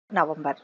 November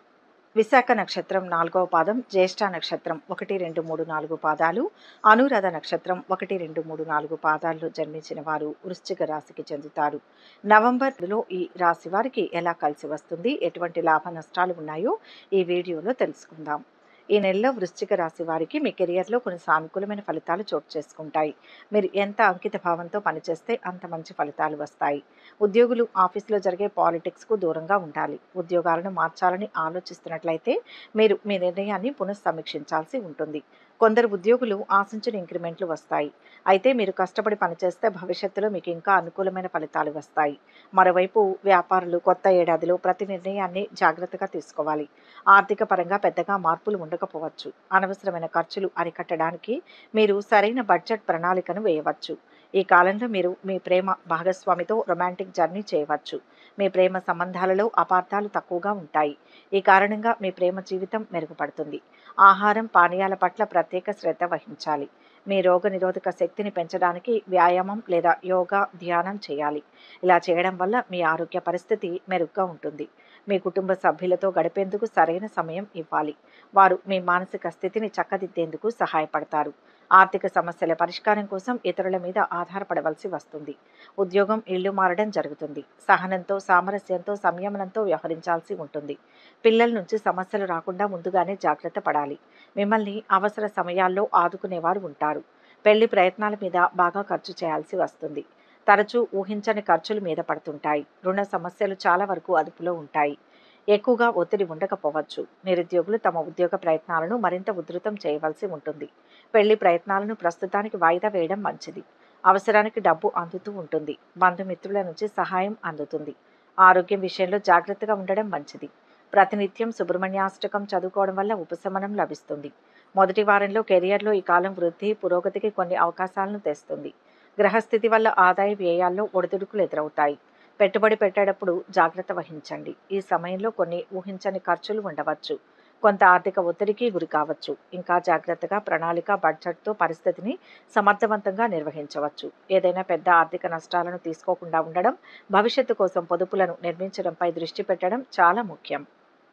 Visakha నక్షత్రం నాలుగవ పాదం జ్యేష్ఠ నక్షత్రం ఒకటి రెండు మూడు నాలుగు పాదాలు అనురాధ నక్షత్రం ఒకటి రెండు మూడు నాలుగు పాదాల్లో జన్మించిన వారు వృశ్చిక రాశికి చెందుతారు నవంబర్లో ఈ రాశి వారికి ఎలా కలిసి వస్తుంది ఎటువంటి లాభ నష్టాలు ఉన్నాయో ఈ వీడియోలో తెలుసుకుందాం ఈ నెలలో వృశ్చిక రాశి వారికి మీ కెరియర్లో కొన్ని సానుకూలమైన ఫలితాలు చోటు చేసుకుంటాయి మీరు ఎంత అంకిత భావంతో పనిచేస్తే అంత మంచి ఫలితాలు వస్తాయి ఉద్యోగులు ఆఫీసులో జరిగే పాలిటిక్స్కు దూరంగా ఉండాలి ఉద్యోగాలను మార్చాలని ఆలోచిస్తున్నట్లయితే మీరు మీ నిర్ణయాన్ని పునఃసమీక్షించాల్సి ఉంటుంది కొందరు ఉద్యోగులు ఆశించిన ఇంక్రిమెంట్లు వస్తాయి అయితే మీరు కష్టపడి పనిచేస్తే భవిష్యత్తులో మీకు ఇంకా అనుకూలమైన ఫలితాలు వస్తాయి మరోవైపు వ్యాపారులు కొత్త ఏడాదిలో ప్రతి నిర్ణయాన్ని జాగ్రత్తగా తీసుకోవాలి ఆర్థిక పరంగా పెద్దగా మార్పులు ఉండకపోవచ్చు అనవసరమైన ఖర్చులు అరికట్టడానికి మీరు సరైన బడ్జెట్ ప్రణాళికను వేయవచ్చు ఈ కాలంలో మీరు మీ ప్రేమ భాగస్వామితో రొమాంటిక్ జర్నీ చేయవచ్చు మీ ప్రేమ సంబంధాలలో అపార్థాలు తక్కువగా ఉంటాయి ఈ కారణంగా మీ ప్రేమ జీవితం మెరుగుపడుతుంది ఆహారం పానీయాల పట్ల ప్రత్యేక శ్రద్ధ వహించాలి మీ రోగ నిరోధక శక్తిని పెంచడానికి వ్యాయామం లేదా యోగా ధ్యానం చేయాలి ఇలా చేయడం వల్ల మీ ఆరోగ్య పరిస్థితి మెరుగ్గా ఉంటుంది మీ కుటుంబ సభ్యులతో గడిపేందుకు సరైన సమయం ఇవ్వాలి వారు మీ మానసిక స్థితిని చక్కదిద్దేందుకు సహాయపడతారు ఆర్థిక సమస్యల పరిష్కారం కోసం ఇతరుల మీద ఆధారపడవలసి వస్తుంది ఉద్యోగం ఇల్లు మారడం జరుగుతుంది సహనంతో సామరస్యంతో సంయమనంతో వ్యవహరించాల్సి ఉంటుంది పిల్లల నుంచి సమస్యలు రాకుండా ముందుగానే జాగ్రత్త పడాలి మిమ్మల్ని అవసర సమయాల్లో ఆదుకునేవారు ఉంటారు పెళ్లి ప్రయత్నాల మీద బాగా ఖర్చు చేయాల్సి వస్తుంది తరచూ ఊహించని ఖర్చులు మీద పడుతుంటాయి రుణ సమస్యలు చాలా వరకు అదుపులో ఉంటాయి ఎక్కువగా ఒత్తిడి ఉండకపోవచ్చు నిరుద్యోగులు తమ ఉద్యోగ ప్రయత్నాలను మరింత ఉధృతం చేయవలసి ఉంటుంది పెళ్లి ప్రయత్నాలను ప్రస్తుతానికి వాయిదా వేయడం మంచిది అవసరానికి డబ్బు అందుతూ ఉంటుంది బంధుమిత్రుల నుంచి సహాయం అందుతుంది ఆరోగ్యం విషయంలో జాగ్రత్తగా ఉండడం మంచిది ప్రతినిత్యం సుబ్రహ్మణ్యాష్టకం చదువుకోవడం వల్ల ఉపశమనం లభిస్తుంది మొదటి వారంలో కెరియర్లో ఈ కాలం వృద్ధి పురోగతికి కొన్ని అవకాశాలను తెస్తుంది గ్రహస్థితి వల్ల ఆదాయ వ్యయాల్లో ఒడిదుడుకులు ఎదురవుతాయి పెట్టుబడి పెట్టేటప్పుడు జాగ్రత్త వహించండి ఈ సమయంలో కొన్ని ఊహించని ఖర్చులు ఉండవచ్చు కొంత ఆర్థిక ఒత్తిడికి గురి కావచ్చు ఇంకా జాగ్రత్తగా ప్రణాళిక బడ్జెట్తో పరిస్థితిని సమర్థవంతంగా నిర్వహించవచ్చు ఏదైనా పెద్ద ఆర్థిక నష్టాలను తీసుకోకుండా ఉండడం భవిష్యత్తు కోసం పొదుపులను నిర్మించడంపై దృష్టి పెట్టడం చాలా ముఖ్యం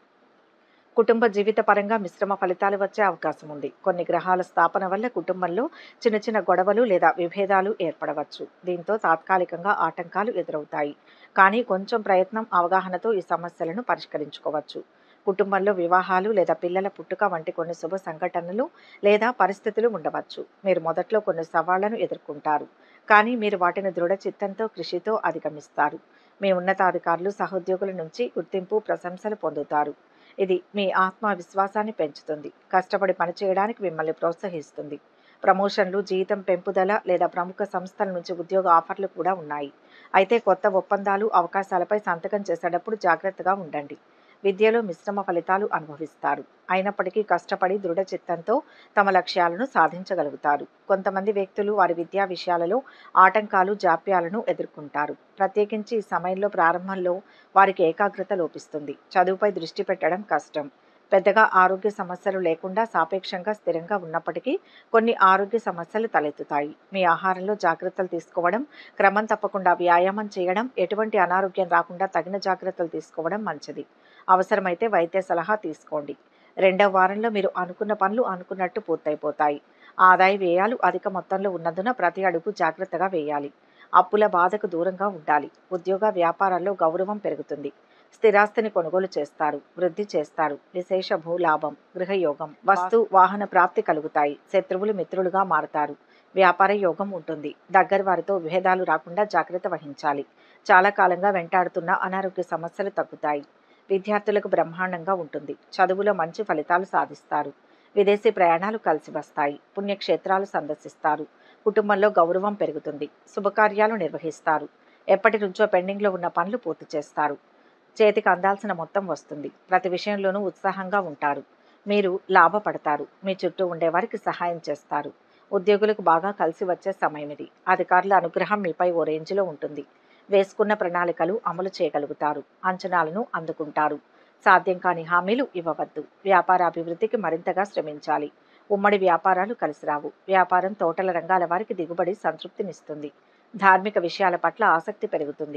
కుటుంబ జీవిత పరంగా మిశ్రమ ఫలితాలు వచ్చే అవకాశం ఉంది కొన్ని గ్రహాల స్థాపన వల్ల కుటుంబంలో చిన్న చిన్న గొడవలు లేదా విభేదాలు ఏర్పడవచ్చు దీంతో తాత్కాలికంగా ఆటంకాలు ఎదురవుతాయి కానీ కొంచెం ప్రయత్నం అవగాహనతో ఈ సమస్యలను పరిష్కరించుకోవచ్చు కుటుంబంలో వివాహాలు లేదా పిల్లల పుట్టుక వంటి కొన్ని శుభ సంఘటనలు లేదా పరిస్థితులు ఉండవచ్చు మీరు మొదట్లో కొన్ని సవాళ్లను ఎదుర్కొంటారు కానీ మీరు వాటిని దృఢ చిత్తంతో కృషితో అధిగమిస్తారు మీ ఉన్నతాధికారులు సహోద్యోగుల నుంచి గుర్తింపు ప్రశంసలు పొందుతారు ఇది మీ ఆత్మవిశ్వాసాన్ని పెంచుతుంది కష్టపడి పనిచేయడానికి మిమ్మల్ని ప్రోత్సహిస్తుంది ప్రమోషన్లు జీతం పెంపుదల లేదా ప్రముఖ సంస్థల నుంచి ఉద్యోగ ఆఫర్లు కూడా ఉన్నాయి అయితే కొత్త ఒప్పందాలు అవకాశాలపై సంతకం చేసేటప్పుడు జాగ్రత్తగా ఉండండి విద్యలో మిశ్రమ ఫలితాలు అనుభవిస్తారు అయినప్పటికీ కష్టపడి దృఢ చిత్తంతో తమ లక్ష్యాలను సాధించగలుగుతారు కొంతమంది వ్యక్తులు వారి విద్యా విషయాలలో ఆటంకాలు జాప్యాలను ఎదుర్కొంటారు ప్రత్యేకించి ఈ సమయంలో ప్రారంభంలో వారికి ఏకాగ్రత లోపిస్తుంది చదువుపై దృష్టి పెట్టడం కష్టం పెద్దగా ఆరోగ్య సమస్యలు లేకుండా సాపేక్షంగా స్థిరంగా ఉన్నప్పటికీ కొన్ని ఆరోగ్య సమస్యలు తలెత్తుతాయి మీ ఆహారంలో జాగ్రత్తలు తీసుకోవడం క్రమం తప్పకుండా వ్యాయామం చేయడం ఎటువంటి అనారోగ్యం రాకుండా తగిన జాగ్రత్తలు తీసుకోవడం మంచిది అవసరమైతే వైద్య సలహా తీసుకోండి రెండవ వారంలో మీరు అనుకున్న పనులు అనుకున్నట్టు పూర్తయిపోతాయి ఆదాయ వ్యయాలు అధిక మొత్తంలో ఉన్నందున ప్రతి అడుగు జాగ్రత్తగా వేయాలి అప్పుల బాధకు దూరంగా ఉండాలి ఉద్యోగ వ్యాపారాల్లో గౌరవం పెరుగుతుంది స్థిరాస్తిని కొనుగోలు చేస్తారు వృద్ధి చేస్తారు విశేష భూలాభం గృహయోగం వస్తు వాహన ప్రాప్తి కలుగుతాయి శత్రువులు మిత్రులుగా మారతారు వ్యాపార యోగం ఉంటుంది దగ్గర వారితో విభేదాలు రాకుండా జాగ్రత్త వహించాలి చాలా కాలంగా వెంటాడుతున్న అనారోగ్య సమస్యలు తగ్గుతాయి విద్యార్థులకు బ్రహ్మాండంగా ఉంటుంది చదువులో మంచి ఫలితాలు సాధిస్తారు విదేశీ ప్రయాణాలు కలిసి వస్తాయి పుణ్యక్షేత్రాలు సందర్శిస్తారు కుటుంబంలో గౌరవం పెరుగుతుంది శుభకార్యాలు నిర్వహిస్తారు ఎప్పటి నుంచో పెండింగ్లో ఉన్న పనులు పూర్తి చేస్తారు చేతికి అందాల్సిన మొత్తం వస్తుంది ప్రతి విషయంలోనూ ఉత్సాహంగా ఉంటారు మీరు లాభపడతారు మీ చుట్టూ ఉండేవారికి సహాయం చేస్తారు ఉద్యోగులకు బాగా కలిసి వచ్చే సమయం ఇది అధికారుల అనుగ్రహం మీపై ఓ రేంజ్లో ఉంటుంది వేసుకున్న ప్రణాళికలు అమలు చేయగలుగుతారు అంచనాలను అందుకుంటారు సాధ్యం కాని హామీలు ఇవ్వవద్దు వ్యాపార అభివృద్ధికి మరింతగా శ్రమించాలి ఉమ్మడి వ్యాపారాలు కలిసి రావు వ్యాపారం తోటల రంగాల వారికి దిగుబడి సంతృప్తినిస్తుంది ధార్మిక విషయాల పట్ల ఆసక్తి పెరుగుతుంది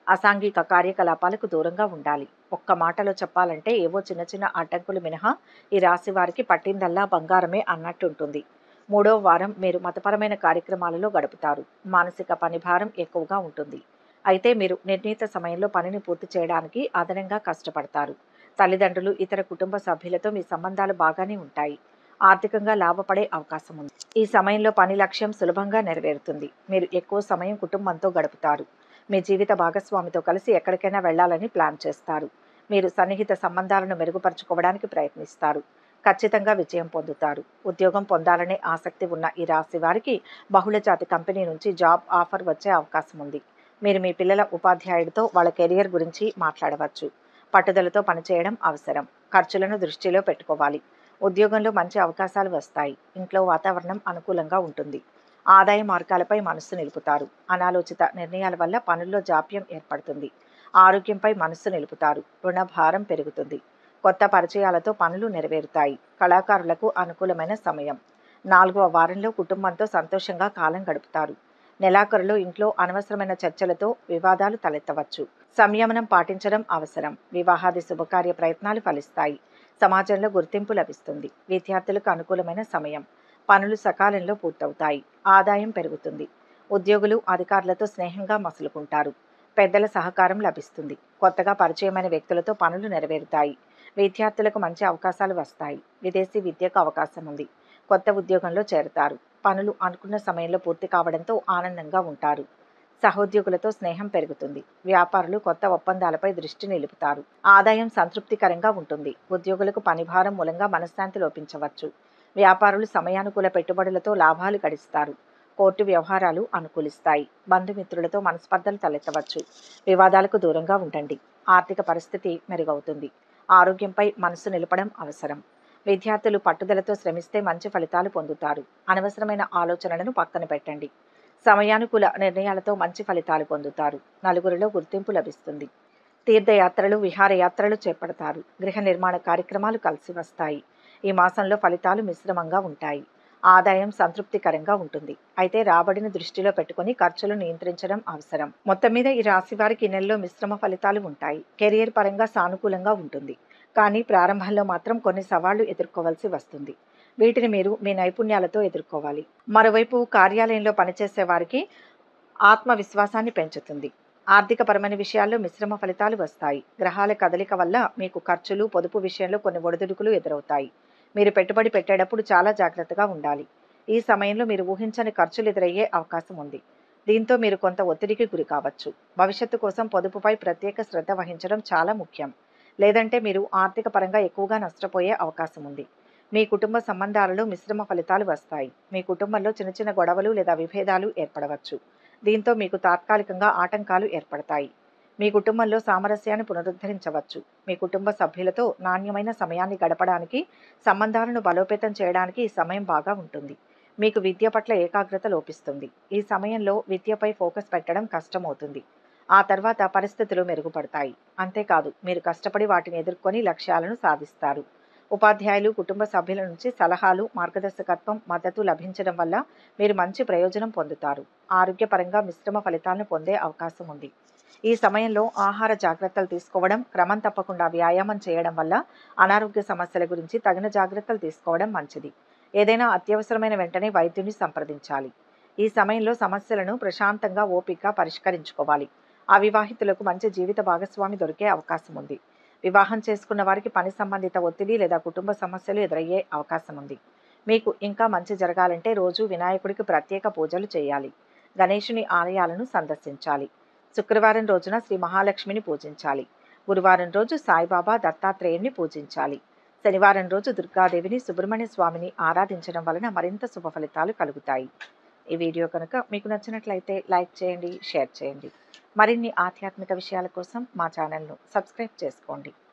అసాంఘిక కార్యకలాపాలకు దూరంగా ఉండాలి ఒక్క మాటలో చెప్పాలంటే ఏవో చిన్న చిన్న అడ్డంకులు మినహా ఈ రాశి వారికి పట్టిందల్లా బంగారమే అన్నట్టుంటుంది మూడో వారం మీరు మతపరమైన కార్యక్రమాలలో గడుపుతారు మానసిక పని భారం ఎక్కువగా ఉంటుంది అయితే మీరు నిర్ణీత సమయంలో పనిని పూర్తి చేయడానికి అదనంగా కష్టపడతారు తల్లిదండ్రులు ఇతర కుటుంబ సభ్యులతో మీ సంబంధాలు బాగానే ఉంటాయి ఆర్థికంగా లాభపడే అవకాశం ఉంది ఈ సమయంలో పని లక్ష్యం సులభంగా నెరవేరుతుంది మీరు ఎక్కువ సమయం కుటుంబంతో గడుపుతారు మీ జీవిత భాగస్వామితో కలిసి ఎక్కడికైనా వెళ్ళాలని ప్లాన్ చేస్తారు మీరు సన్నిహిత సంబంధాలను మెరుగుపరుచుకోవడానికి ప్రయత్నిస్తారు ఖచ్చితంగా విజయం పొందుతారు ఉద్యోగం పొందాలనే ఆసక్తి ఉన్న ఈ రాశి వారికి బహుళజాతి కంపెనీ నుంచి జాబ్ ఆఫర్ వచ్చే అవకాశం ఉంది మీరు మీ పిల్లల ఉపాధ్యాయుడితో వాళ్ళ కెరియర్ గురించి మాట్లాడవచ్చు పట్టుదలతో పనిచేయడం అవసరం ఖర్చులను దృష్టిలో పెట్టుకోవాలి ఉద్యోగంలో మంచి అవకాశాలు వస్తాయి ఇంట్లో వాతావరణం అనుకూలంగా ఉంటుంది ఆదాయ మార్గాలపై మనస్సు నిలుపుతారు అనాలోచిత నిర్ణయాల వల్ల పనుల్లో జాప్యం ఏర్పడుతుంది ఆరోగ్యంపై మనస్సు నిలుపుతారు రుణ భారం పెరుగుతుంది కొత్త పరిచయాలతో పనులు నెరవేరుతాయి కళాకారులకు అనుకూలమైన సమయం నాలుగవ వారంలో కుటుంబంతో సంతోషంగా కాలం గడుపుతారు నెలాఖరులో ఇంట్లో అనవసరమైన చర్చలతో వివాదాలు తలెత్తవచ్చు సంయమనం పాటించడం అవసరం వివాహాది శుభకార్య ప్రయత్నాలు ఫలిస్తాయి సమాజంలో గుర్తింపు లభిస్తుంది విద్యార్థులకు అనుకూలమైన సమయం పనులు సకాలంలో పూర్తవుతాయి ఆదాయం పెరుగుతుంది ఉద్యోగులు అధికారులతో స్నేహంగా మసులుకుంటారు పెద్దల సహకారం లభిస్తుంది కొత్తగా పరిచయమైన వ్యక్తులతో పనులు నెరవేరుతాయి విద్యార్థులకు మంచి అవకాశాలు వస్తాయి విదేశీ విద్యకు అవకాశం ఉంది కొత్త ఉద్యోగంలో చేరతారు పనులు అనుకున్న సమయంలో పూర్తి కావడంతో ఆనందంగా ఉంటారు సహోద్యోగులతో స్నేహం పెరుగుతుంది వ్యాపారులు కొత్త ఒప్పందాలపై దృష్టి నిలుపుతారు ఆదాయం సంతృప్తికరంగా ఉంటుంది ఉద్యోగులకు పనిభారం మూలంగా మనశ్శాంతి లోపించవచ్చు వ్యాపారులు సమయానుకూల పెట్టుబడులతో లాభాలు గడిస్తారు కోర్టు వ్యవహారాలు అనుకూలిస్తాయి బంధుమిత్రులతో మనస్పర్ధలు తలెత్తవచ్చు వివాదాలకు దూరంగా ఉండండి ఆర్థిక పరిస్థితి మెరుగవుతుంది ఆరోగ్యంపై మనసు నిలపడం అవసరం విద్యార్థులు పట్టుదలతో శ్రమిస్తే మంచి ఫలితాలు పొందుతారు అనవసరమైన ఆలోచనలను పక్కన పెట్టండి సమయానుకూల నిర్ణయాలతో మంచి ఫలితాలు పొందుతారు నలుగురిలో గుర్తింపు లభిస్తుంది తీర్థయాత్రలు విహారయాత్రలు చేపడతారు గృహ నిర్మాణ కార్యక్రమాలు కలిసి వస్తాయి ఈ మాసంలో ఫలితాలు మిశ్రమంగా ఉంటాయి ఆదాయం సంతృప్తికరంగా ఉంటుంది అయితే రాబడిని దృష్టిలో పెట్టుకుని ఖర్చులు నియంత్రించడం అవసరం మొత్తం మీద ఈ రాశి వారికి ఈ నెలలో మిశ్రమ ఫలితాలు ఉంటాయి కెరియర్ పరంగా సానుకూలంగా ఉంటుంది కానీ ప్రారంభంలో మాత్రం కొన్ని సవాళ్లు ఎదుర్కోవాల్సి వస్తుంది వీటిని మీరు మీ నైపుణ్యాలతో ఎదుర్కోవాలి మరోవైపు కార్యాలయంలో పనిచేసే వారికి ఆత్మవిశ్వాసాన్ని పెంచుతుంది ఆర్థికపరమైన విషయాల్లో మిశ్రమ ఫలితాలు వస్తాయి గ్రహాల కదలిక వల్ల మీకు ఖర్చులు పొదుపు విషయంలో కొన్ని ఒడిదుడుకులు ఎదురవుతాయి మీరు పెట్టుబడి పెట్టేటప్పుడు చాలా జాగ్రత్తగా ఉండాలి ఈ సమయంలో మీరు ఊహించని ఖర్చులు ఎదురయ్యే అవకాశం ఉంది దీంతో మీరు కొంత ఒత్తిడికి గురి కావచ్చు భవిష్యత్తు కోసం పొదుపుపై ప్రత్యేక శ్రద్ధ వహించడం చాలా ముఖ్యం లేదంటే మీరు ఆర్థిక పరంగా ఎక్కువగా నష్టపోయే అవకాశం ఉంది మీ కుటుంబ సంబంధాలలో మిశ్రమ ఫలితాలు వస్తాయి మీ కుటుంబంలో చిన్న చిన్న గొడవలు లేదా విభేదాలు ఏర్పడవచ్చు దీంతో మీకు తాత్కాలికంగా ఆటంకాలు ఏర్పడతాయి మీ కుటుంబంలో సామరస్యాన్ని పునరుద్ధరించవచ్చు మీ కుటుంబ సభ్యులతో నాణ్యమైన సమయాన్ని గడపడానికి సంబంధాలను బలోపేతం చేయడానికి ఈ సమయం బాగా ఉంటుంది మీకు విద్య పట్ల ఏకాగ్రత లోపిస్తుంది ఈ సమయంలో విద్యపై ఫోకస్ పెట్టడం కష్టమవుతుంది ఆ తర్వాత పరిస్థితులు మెరుగుపడతాయి అంతేకాదు మీరు కష్టపడి వాటిని ఎదుర్కొని లక్ష్యాలను సాధిస్తారు ఉపాధ్యాయులు కుటుంబ సభ్యుల నుంచి సలహాలు మార్గదర్శకత్వం మద్దతు లభించడం వల్ల మీరు మంచి ప్రయోజనం పొందుతారు ఆరోగ్యపరంగా మిశ్రమ ఫలితాలను పొందే అవకాశం ఉంది ఈ సమయంలో ఆహార జాగ్రత్తలు తీసుకోవడం క్రమం తప్పకుండా వ్యాయామం చేయడం వల్ల అనారోగ్య సమస్యల గురించి తగిన జాగ్రత్తలు తీసుకోవడం మంచిది ఏదైనా అత్యవసరమైన వెంటనే వైద్యుని సంప్రదించాలి ఈ సమయంలో సమస్యలను ప్రశాంతంగా ఓపిక పరిష్కరించుకోవాలి అవివాహితులకు మంచి జీవిత భాగస్వామి దొరికే అవకాశం ఉంది వివాహం చేసుకున్న వారికి పని సంబంధిత ఒత్తిడి లేదా కుటుంబ సమస్యలు ఎదురయ్యే అవకాశం ఉంది మీకు ఇంకా మంచి జరగాలంటే రోజు వినాయకుడికి ప్రత్యేక పూజలు చేయాలి గణేషుని ఆలయాలను సందర్శించాలి శుక్రవారం రోజున శ్రీ మహాలక్ష్మిని పూజించాలి గురువారం రోజు సాయిబాబా దత్తాత్రేయుని పూజించాలి శనివారం రోజు దుర్గాదేవిని సుబ్రహ్మణ్య స్వామిని ఆరాధించడం వలన మరింత శుభ ఫలితాలు కలుగుతాయి ఈ వీడియో కనుక మీకు నచ్చినట్లయితే లైక్ చేయండి షేర్ చేయండి మరిన్ని ఆధ్యాత్మిక విషయాల కోసం మా ఛానల్ను సబ్స్క్రైబ్ చేసుకోండి